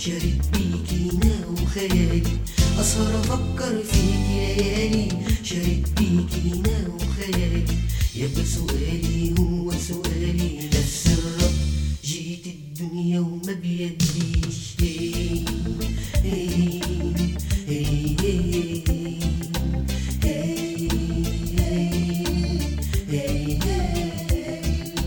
شارد بيكي ناو خيالي أسهر أفكر فيك ليالي شارد بيكي ناو خيالي يبقى سؤالي هو سؤالي نفس الرب جيت الدنيا وما بيديش هي هي هي هي هي هي هي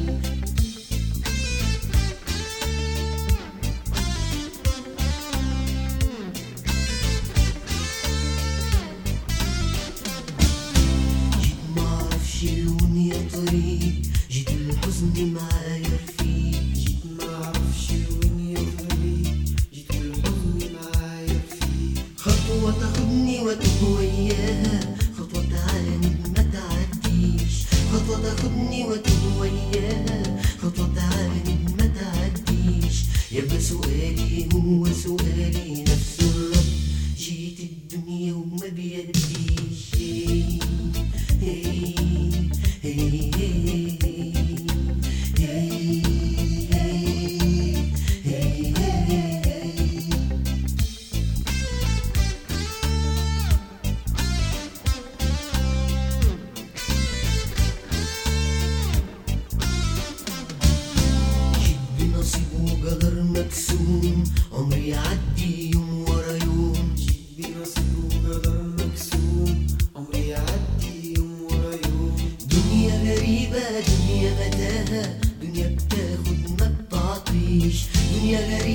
جيت معرفش لون يا طريق جيت الحزن معايا رفيق جيت معرفش وين يا طريق جيت الحزن معايا رفيق خطوة تاخدني واتوه وياها خطوة تعاند ما تعديش خطوة تاخدني واتوه وياها خطوة تعاند ما تعديش يبقى سؤالي هو سؤالي نفس الرب جيت الدنيا وما بيديش هي هي هي هي هي هي جيت بنصيب وقدر مكسوم عمري يعدي يوم ورا يوم جيت بنصيب وقدر مكسوم عمري يعدي يوم ورا يوم دنيا غريبة دنيا متاهة دنيا بتاخد ما بتعطيش دنيا غريبة